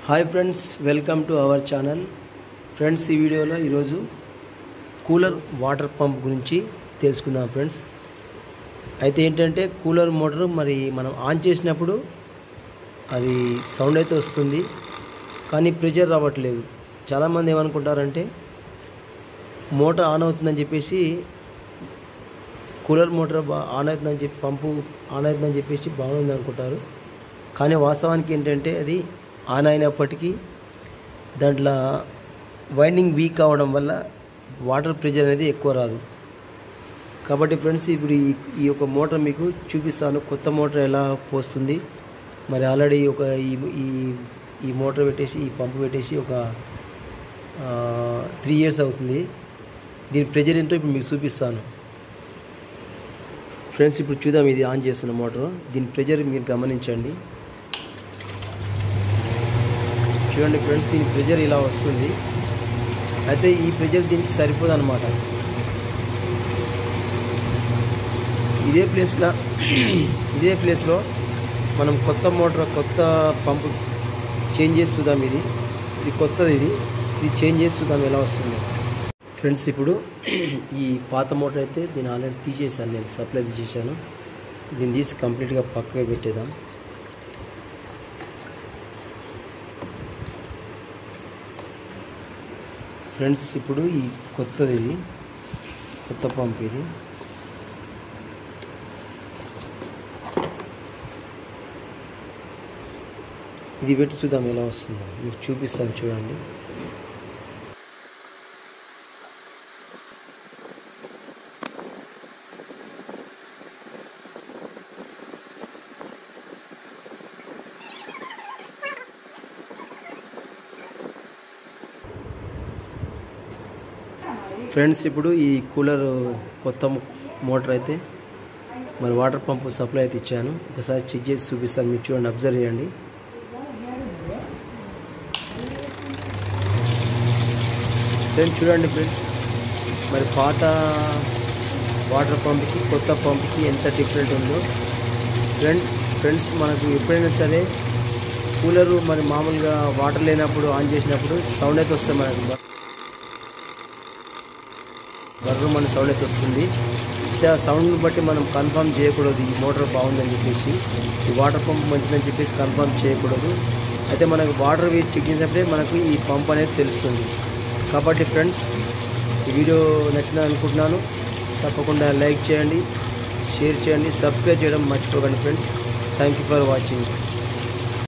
hi friends welcome to our channel friends ఈ వీడియోలో ఈరోజు కూలర్ వాటర్ పంప్ గురించి తెలుసుకుందాం ఫ్రెండ్స్ అయితే ఏంటంటే కూలర్ మోటార్ మరి మనం ఆన్ చేసినప్పుడు అది సౌండ్ అయితే వస్తుంది కానీ ప్రెషర్ రావట్లేదు చాలామంది ఏమనుకుంటారంటే మోటార్ ఆన్ అవుతుందని చెప్పేసి కూలర్ మోటార్ బా ఆన్ అవుతుందని చెప్పి పంపు ఆన్ అవుతుందని చెప్పేసి బాగుంది అనుకుంటారు కానీ వాస్తవానికి ఏంటంటే అది ఆన్ అయినప్పటికీ దాంట్లో వైండింగ్ వీక్ అవడం వల్ల వాటర్ ప్రెషర్ అనేది ఎక్కువ రాదు కాబట్టి ఫ్రెండ్స్ ఇప్పుడు ఈ ఈ యొక్క మోటార్ మీకు చూపిస్తాను కొత్త మోటార్ ఎలా పోస్తుంది మరి ఆల్రెడీ ఒక ఈ ఈ ఈ మోటార్ పెట్టేసి ఈ పంపు పెట్టేసి ఒక త్రీ ఇయర్స్ అవుతుంది దీని ప్రెజర్ ఏంటో ఇప్పుడు మీకు చూపిస్తాను ఫ్రెండ్స్ ఇప్పుడు చూద్దాం ఇది ఆన్ చేస్తున్న మోటార్ దీని ప్రెజర్ మీరు గమనించండి చూడండి ఫ్రెండ్స్ దీని ప్రెజర్ ఇలా వస్తుంది అయితే ఈ ప్రెజర్ దీనికి సరిపోదు అనమాట ఇదే ప్లేస్లో ఇదే ప్లేస్లో మనం కొత్త మోటార్ కొత్త పంపు చేంజ్ చేసి చూద్దాం ఇది ఇది కొత్తది ఇది ఇది చేంజ్ చేసి చూద్దాం ఎలా వస్తుంది ఫ్రెండ్స్ ఇప్పుడు ఈ పాత మోటార్ అయితే దీన్ని ఆల్రెడీ తీసేసాను నేను సప్లై తీసేసాను దీన్ని తీసి కంప్లీట్గా పక్కగా పెట్టేద్దాం ఫ్రెండ్స్ ఇప్పుడు ఈ కొత్తది ఇది కొత్త పంప్ ఇది ఇది పెట్టి చూద్దాం ఎలా వస్తుందో మీకు చూపిస్తాను చూడండి ఫ్రెండ్స్ ఇప్పుడు ఈ కూలర్ కొత్త మోటార్ అయితే మరి వాటర్ పంపు సప్లై అయితే ఇచ్చాను ఒకసారి చెక్ చేసి చూపిస్తాను మీరు చూడండి అబ్జర్వ్ చేయండి ఫ్రెండ్స్ చూడండి ఫ్రెండ్స్ మరి పాత వాటర్ పంప్కి కొత్త పంప్కి ఎంత డిఫరెంట్ ఉందో ఫ్రెండ్ ఫ్రెండ్స్ మనకు ఎప్పుడైనా సరే కూలరు మరి మామూలుగా వాటర్ లేనప్పుడు ఆన్ చేసినప్పుడు సౌండ్ అయితే వస్తుంది మనకు బర్రు మన సౌండ్ అయితే వస్తుంది అయితే ఆ సౌండ్ని బట్టి మనం కన్ఫర్మ్ చేయకూడదు ఈ మోటార్ బాగుందని చెప్పేసి ఈ వాటర్ పంప్ మంచిదని చెప్పేసి కన్ఫర్మ్ చేయకూడదు అయితే మనకు వాటర్ వేసి చెక్ చేసినప్పుడే మనకు ఈ పంప్ అనేది తెలుస్తుంది కాబట్టి ఫ్రెండ్స్ ఈ వీడియో నచ్చిందని అనుకుంటున్నాను తప్పకుండా లైక్ చేయండి షేర్ చేయండి సబ్స్క్రైబ్ చేయడం మర్చిపోకండి friends thank you for watching